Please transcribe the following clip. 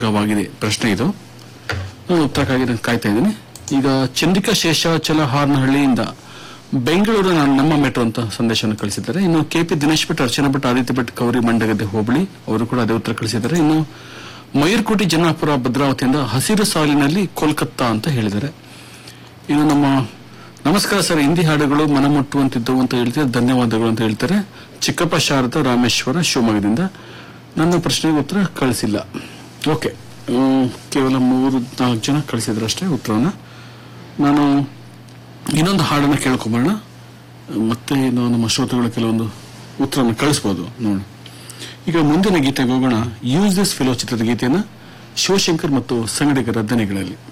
ವಾಗಿದೆ ಪ್ರಶ್ನೆ ಇದು ನಾನು ಉತ್ತರಕ್ಕಾಗಿ ನಾನು ಕಾಯ್ತಾ ಇದ್ದೀನಿ ಈಗ ಚಂದ್ರಿಕಾ ಶೇಷಾಚಲ ಹಾರ್ನಹಳ್ಳಿಯಿಂದ ಬೆಂಗಳೂರು ನಾನು ನಮ್ಮ ಮೆಟ್ರೋ ಅಂತ ಸಂದೇಶವನ್ನು ಕಳಿಸಿದ್ದಾರೆ ಇನ್ನು ಕೆಪಿ ದಿನೇಶ್ ಭಟ್ ಅರ್ಚನಾ ಭಟ್ ಆದಿತ್ಯ ಭಟ್ ಕೌರಿ ಮಂಡಗದ್ದೆ ಹೋಬಳಿ ಅವರು ಕೂಡ ಅದೇ ಉತ್ತರ ಕಳಿಸಿದ್ದಾರೆ ಇನ್ನು ಮಯೂರ್ಕೋಟಿ ಜನ್ನಾಪುರ ಭದ್ರಾವತಿಯಿಂದ ಹಸಿರು ಸಾಲಿನಲ್ಲಿ ಕೋಲ್ಕತ್ತಾ ಅಂತ ಹೇಳಿದ್ದಾರೆ ಇನ್ನು ನಮ್ಮ ನಮಸ್ಕಾರ ಸರ್ ಹಿಂದಿ ಹಾಡುಗಳು ಮನಮುಟ್ಟುವಂತಿದ್ದವು ಅಂತ ಹೇಳ್ತಾರೆ ಧನ್ಯವಾದಗಳು ಅಂತ ಹೇಳ್ತಾರೆ ಚಿಕ್ಕಪ್ಪ ಶಾರದಾ ರಾಮೇಶ್ವರ ಶಿವಮೊಗ್ಗದಿಂದ ನನ್ನ ಪ್ರಶ್ನೆಗೆ ಉತ್ತರ ಕಳಿಸಿಲ್ಲ ಓಕೆ ಹ್ಮ್, ಕೇವಲ ಮೂರು ನಾಲ್ಕು ಜನ ಕಳಿಸಿದ್ರು ಅಷ್ಟೇ ಉತ್ತರವನ್ನ ನಾನು ಇನ್ನೊಂದು ಹಾಡನ್ನ ಕೇಳ್ಕೊಂಬರೋಣ ಮತ್ತೆ ಇನ್ನು ನಮ್ಮ ಶ್ರೋತೃಗಳು ಕೆಲವೊಂದು ಉತ್ತರವನ್ನು ಕಳಿಸ್ಬೋದು ನೋಡಿ ಈಗ ಮುಂದಿನ ಗೀತೆಗೆ ಹೋಗೋಣ ಯೂಸ್ ದಿಸ್ ಫಿಲೋ ಚಿತ್ರದ ಗೀತೆಯನ್ನ ಶಿವಶಂಕರ್ ಮತ್ತು ಸಂಗಡಿಗರ ದನಿಗಳಲ್ಲಿ